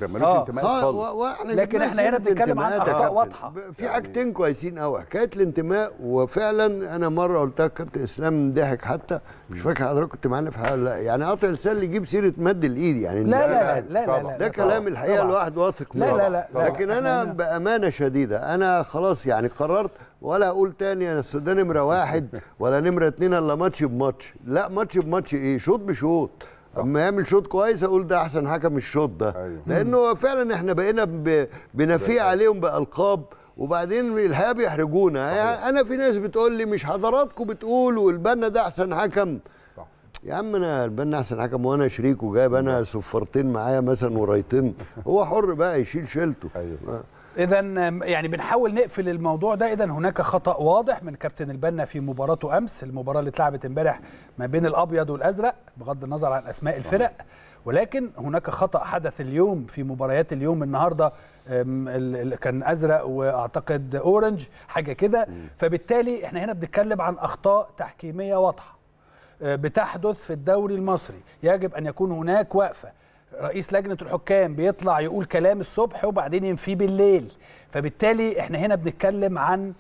ملوش آه. انتماء خالص. خالص و- واحنا لكن جبنا إحنا هنا سيرة بنتكلم عن انتماءات يا أخطاء كابتن. واضحة. ب- في حاجتين كويسين قوي حكايه الانتماء وفعلا انا مره قلتها كابتن اسلام ضحك حتى مش فاكر حضرتك كنت معانا في حاجه ولا لا يعني قطع لسان اللي يجيب سيره مد الايد يعني لا لا لا ده- لا لا طبعاً. لا ده لا كلام طبعاً. الحقيقه طبعاً. الواحد واثق لا منه لا لا لا. لكن انا إحنا- بامانه شديده انا خلاص يعني قررت ولا اقول تاني انا السودان نمره واحد ولا نمره اتنين الا ماتش بماتش لا ماتش بماتش ايه شوط بشوط اما يعمل شوط كويس اقول ده احسن حكم الشوط ده أيوة. لانه فعلا احنا بقينا ب- بنفيق عليهم بالقاب وبعدين الحقيقه بيحرجونا يعني انا في ناس بتقول لي مش حضراتكم بتقولوا البنا ده احسن حكم صح يا عم انا البنا احسن حكم وانا شريك وجايب انا صفارتين معايا مثلا ورايتين هو حر بقى يشيل شيلته أيوة صح. آه. اذا يعني بنحاول نقفل الموضوع ده اذا هناك خطا واضح من كابتن البنا في مباراته امس المباراه اللي اتلعبت امبارح ما بين الابيض والازرق بغض النظر عن اسماء الفرق ولكن هناك خطا حدث اليوم في مباريات اليوم النهارده أم، ال- ال- كان ازرق واعتقد اورنج حاجه كده فبالتالي احنا هنا بنتكلم عن اخطاء تحكيميه واضحه آه، بتحدث في الدوري المصري يجب ان يكون هناك وقفه رئيس لجنه الحكام بيطلع يقول كلام الصبح وبعدين ينفيه بالليل فبالتالي احنا هنا بنتكلم عن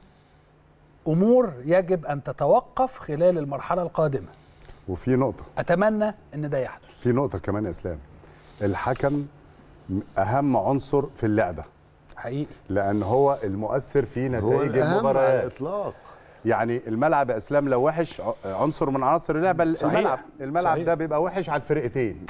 امور يجب ان تتوقف خلال المرحله القادمه وفي نقطه اتمنى ان ده يحدث في نقطه كمان يا اسلام الحكم اهم عنصر في اللعبه حقيقي لان هو المؤثر في هو نتائج الاهم على المباريات الاطلاق يعني الملعب يا اسلام لو وحش ع- عنصر من عناصر اللعبه صحيح. الملعب الملعب صحيح. ده بيبقى وحش على الفرقتين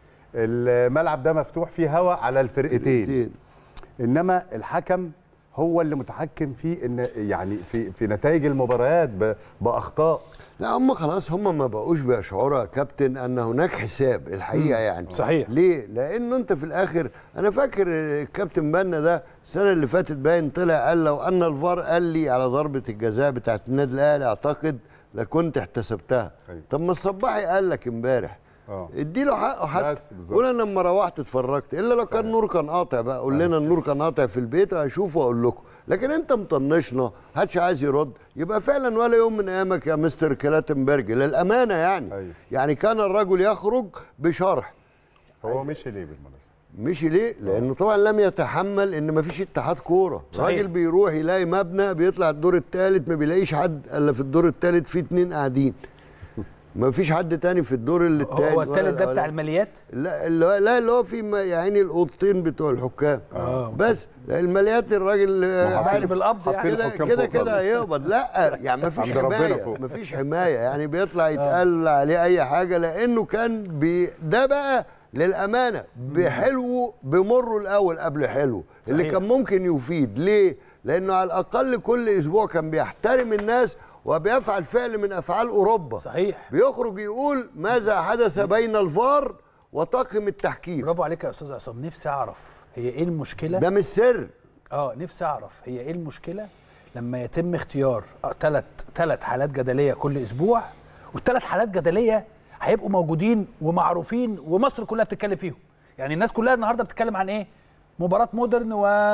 الملعب ده مفتوح فيه هواء على الفرقتين انما الحكم هو اللي متحكم في ان يعني في في نتائج المباريات ب- باخطاء لا هم خلاص هم ما بقوش بيشعروا يا كابتن ان هناك حساب الحقيقه يعني صحيح. ليه؟ لانه انت في الاخر انا فاكر الكابتن بنا ده السنه اللي فاتت باين طلع قال لو ان الفار قال لي على ضربه الجزاء بتاعت النادي الاهلي اعتقد لكنت احتسبتها أيوة. طب ما الصباحي قال لك امبارح اه اديله حقه حتى بس بالظبط. قول انا لما روحت اتفرجت الا لو كان النور كان قاطع بقى قول لنا النور كان قاطع في البيت هشوفه واقول لكم لكن انت مطنشنا محدش عايز يرد يبقى فعلا ولا يوم من ايامك يا مستر كلاتنبرج للامانه يعني أيوة. يعني كان الرجل يخرج بشرح هو مشي ليه بالمناسبه مشي ليه؟ لانه طبعا لم يتحمل ان مفيش اتحاد كوره، صحيح. راجل بيروح يلاقي مبنى بيطلع الدور الثالث ما بيلاقيش حد الا في الدور الثالث في اتنين قاعدين. ما فيش حد تاني في الدور اللي التاني هو ولا الثالث ده بتاع الأولاني. الماليات لا اللي هو لا اللي هو في م- يا عيني الاوضتين بتوع الحكام آه. بس الماليات الراجل آه، ما هو عارف بالقبض يعني. حاطين كده الحكام كده فوق كده خالص. هيقبض لا يعني ما فيش عند ربنا حمايه فوق. ما فيش حمايه يعني بيطلع يتقال عليه اي حاجه لانه كان بي ده بقى للامانه بحلو بمره الاول قبل حلو اللي صحيح. كان ممكن يفيد ليه لانه على الاقل كل اسبوع كان بيحترم الناس وبيفعل فعل من افعال اوروبا صحيح بيخرج يقول ماذا حدث بين الفار وطاقم التحكيم برافو عليك يا استاذ عصام نفسي اعرف هي ايه المشكله ده مش سر اه نفسي اعرف هي ايه المشكله لما يتم اختيار ثلاث ثلاث حالات جدليه كل اسبوع والثلاث حالات جدليه هيبقوا موجودين ومعروفين ومصر كلها بتتكلم فيهم يعني الناس كلها النهارده بتتكلم عن ايه مباراه مودرن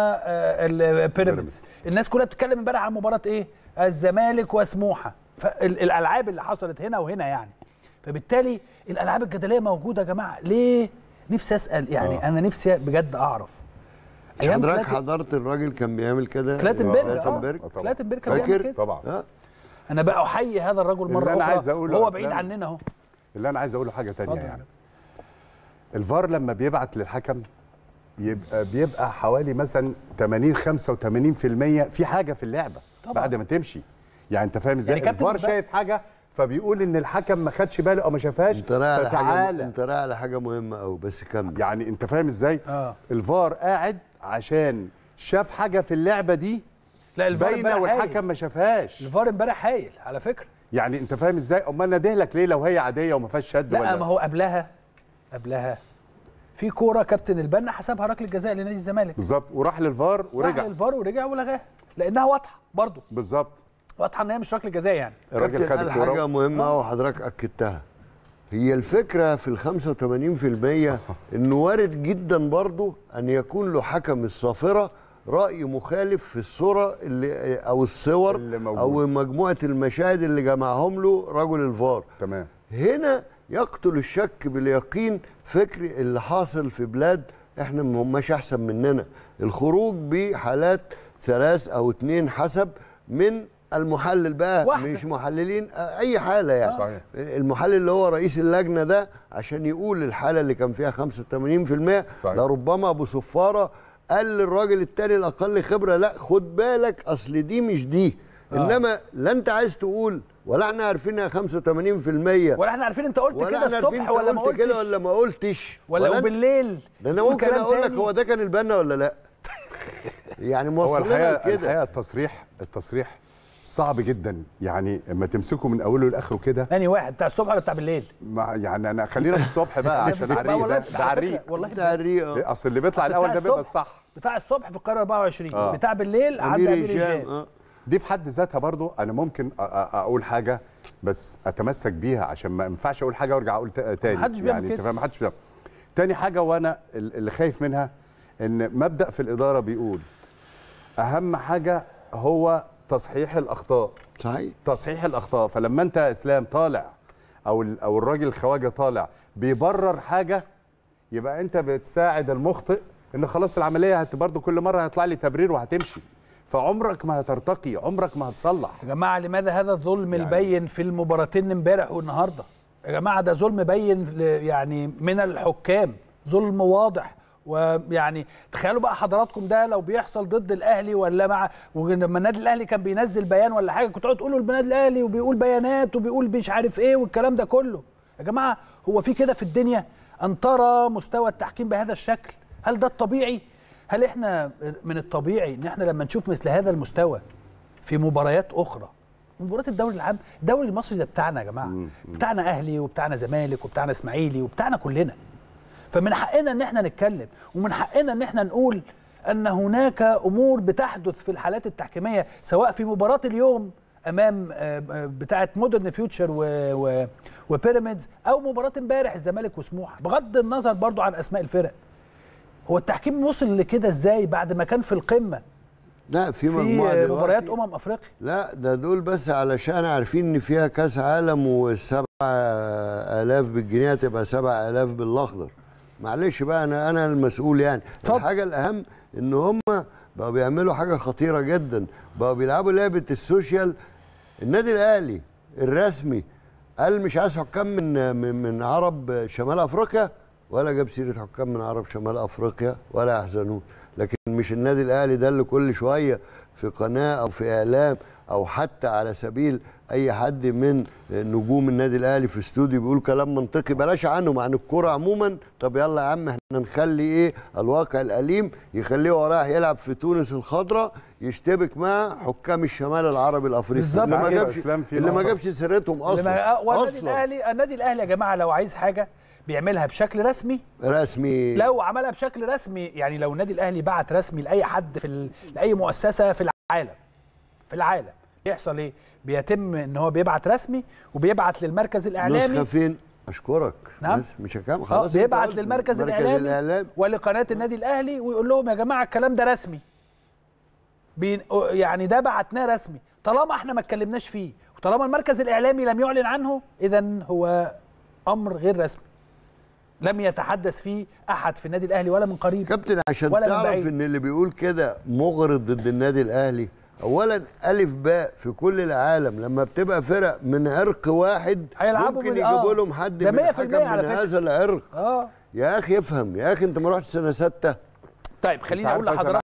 والبيراميدز الناس كلها بتتكلم امبارح عن مباراه ايه الزمالك وسموحه فالالعاب اللي حصلت هنا وهنا يعني فبالتالي الالعاب الجدليه موجوده يا جماعه ليه نفسي اسال يعني آه. انا نفسي بجد اعرف أيام حضرتك كلاتن- حضرت الراجل كان بيعمل كده كلاتنبرج كلاتنبرج اه طبعا. كلاتنبرج كان بيعمل فاكر؟ كده طبعا اه انا بقى احيي هذا الرجل اللي مره أنا اخرى عايز أقوله وهو يا بعيد أسلام، عننا اهو اللي انا عايز اقوله حاجه تانية اتفضل. يعني الفار لما بيبعت للحكم يبقى بيبقى حوالي مثلا 80 85% في حاجه في اللعبه طبعا. بعد ما تمشي يعني انت فاهم ازاي يعني كابتن الفار بقى- شايف حاجه فبيقول ان الحكم ما خدش باله او ما شافهاش انت رايح على حاجه فتعالى انت رايح على حاجه مهمه قوي بس كمل يعني انت فاهم ازاي اه الفار قاعد عشان شاف حاجه في اللعبه دي لا الفار باينه امبارح والحكم هايل ما شافهاش الفار امبارح هايل على فكره يعني انت فاهم ازاي امال ناديه لك ليه لو هي عاديه وما فيهاش شد لا ولا ما هو قبلها قبلها في كوره كابتن البنا حسبها ركله جزاء لنادي الزمالك بالظبط وراح للفار ورجع راح للفار ورجع ولغاها لانها واضحه برضه بالظبط واضحه ان هي مش ركله جزاء يعني الراجل كابتن خد قال الكوره حاجه مهمه قوي حضرتك اكدتها هي الفكره في ال 85% انه وارد جدا برضه ان يكون له حكم الصافره راي مخالف في الصوره اللي او الصور اللي موجود. او مجموعه المشاهد اللي جمعهم له رجل الفار تمام هنا يقتل الشك باليقين فكر اللي حاصل في بلاد احنا ما هماش احسن مننا الخروج بحالات ثلاث او اتنين حسب من المحلل بقى واحدة. مش محللين آه، اي حاله يعني صحيح. المحلل اللي هو رئيس اللجنه ده عشان يقول الحاله اللي كان فيها 85% صحيح. لربما ابو صفاره قال للراجل التاني الاقل خبره لا خد بالك اصل دي مش دي آه. انما لا انت عايز تقول ولا احنا عارفينها 85% ولا احنا عارفين انت قلت ولا كده احنا عارفين الصبح انت ولا ما قلت كده قلتش ولا ما قلتش ولا أنت- وبالليل ده انا تقول ممكن كلام اقول لك تاني. هو ده كان البنا ولا لا يعني هو موصل لنا الحقيقه كده الحقيقه التصريح التصريح صعب جدا يعني اما تمسكه من اوله لاخره كده انهي واحد بتاع الصبح ولا بتاع بالليل مع يعني انا خلينا في الصبح بقى عشان بقى عريق والله ده على ده عريق فكرة والله بتاع الريق اصل اللي بيطلع أصل الاول بتاع ده بيبقى الصبح- الصح بتاع الصبح في القاهره 24 آه. بتاع بالليل عند امير امير هشام هشام اه دي في حد ذاتها برضو انا ممكن أ- أ- اقول حاجه بس اتمسك بيها عشان ما ينفعش اقول حاجه وارجع اقول تا- تاني محدش بيعمل يعني انت كده. فاهم محدش بيعمل تاني حاجه وانا ال- اللي خايف منها ان مبدا في الاداره بيقول اهم حاجه هو تصحيح الاخطاء صحيح تصحيح الاخطاء فلما انت يا اسلام طالع او ال- او الراجل الخواجه طالع بيبرر حاجه يبقى انت بتساعد المخطئ ان خلاص العمليه هت برضه كل مره هيطلع لي تبرير وهتمشي فعمرك ما هترتقي عمرك ما هتصلح يا جماعه لماذا هذا الظلم يعني- البين في المباراتين امبارح والنهارده يا جماعه ده ظلم بين ل- يعني من الحكام ظلم واضح ويعني تخيلوا بقى حضراتكم ده لو بيحصل ضد الاهلي ولا مع ولما النادي الاهلي كان بينزل بيان ولا حاجه كنتوا تقعدوا تقولوا النادي الاهلي وبيقول بيانات وبيقول مش عارف ايه والكلام ده كله يا جماعه هو في كده في الدنيا ان ترى مستوى التحكيم بهذا الشكل هل ده الطبيعي هل احنا من الطبيعي ان احنا لما نشوف مثل هذا المستوى في مباريات اخرى مباريات الدوري العام الدوري المصري ده بتاعنا يا جماعه بتاعنا اهلي وبتاعنا زمالك وبتاعنا اسماعيلي وبتاعنا كلنا فمن حقنا ان احنا نتكلم ومن حقنا ان احنا نقول ان هناك امور بتحدث في الحالات التحكيميه سواء في مباراه اليوم امام آه، آه، بتاعه مودرن فيوتشر و... و... وبيراميدز او مباراه امبارح الزمالك وسموحه بغض النظر برضو عن اسماء الفرق هو التحكيم وصل لكده ازاي بعد ما كان في القمه لا في في مجموعه آه، دلوقتي مباريات امم افريقيا لا ده دول بس علشان عارفين ان فيها كاس عالم والسبع الاف بالجنيه تبقى سبع الاف بالاخضر معلش بقى انا انا المسؤول يعني اتفضل. الحاجه الاهم ان هم بقوا بيعملوا حاجه خطيره جدا بقوا بيلعبوا لعبه السوشيال النادي الاهلي الرسمي قال مش عايز حكام من من, من عرب شمال افريقيا ولا جاب سيره حكام من عرب شمال افريقيا ولا يحزنون لكن مش النادي الاهلي ده اللي كل شويه في قناه او في اعلام او حتى على سبيل اي حد من نجوم النادي الاهلي في استوديو بيقول كلام منطقي بلاش عنهم عن الكوره عموما طب يلا يا عم احنا نخلي ايه الواقع الاليم يخليه هو رايح يلعب في تونس الخضراء يشتبك مع حكام الشمال العربي الافريقي بالظبط اللي ما كده. جابش إسلام في اللي ما نقطة. جابش سيرتهم اصلا لما- والنادي اصلا الاهلي النادي الاهلي يا جماعه لو عايز حاجه بيعملها بشكل رسمي رسمي لو عملها بشكل رسمي يعني لو النادي الاهلي بعت رسمي لاي حد في ال... لاي مؤسسه في العالم في العالم يحصل ايه بيتم ان هو بيبعت رسمي وبيبعت للمركز نسخه الاعلامي فين اشكرك نعم. بس مش هكمل آه، خلاص أنت بيبعت قلت. للمركز مركز الاعلامي الاعلام ولقناه النادي الاهلي ويقول لهم يا جماعه الكلام ده رسمي بين يعني ده بعتناه رسمي طالما احنا ما اتكلمناش فيه وطالما المركز الاعلامي لم يعلن عنه اذا هو امر غير رسمي لم يتحدث فيه احد في النادي الاهلي ولا من قريب كابتن عشان ولا من تعرف بعيد. ان اللي بيقول كده مغرض ضد النادي الاهلي اولا الف باء في كل العالم لما بتبقى فرق من عرق واحد هيلعبوا ممكن من- آه. يجيبوا لهم حد ده من 100% حكم على من فكرة. هذا العرق اه يا اخي افهم يا اخي انت ما رحتش سنه سته طيب خليني أنت اقول عارف لحضرتك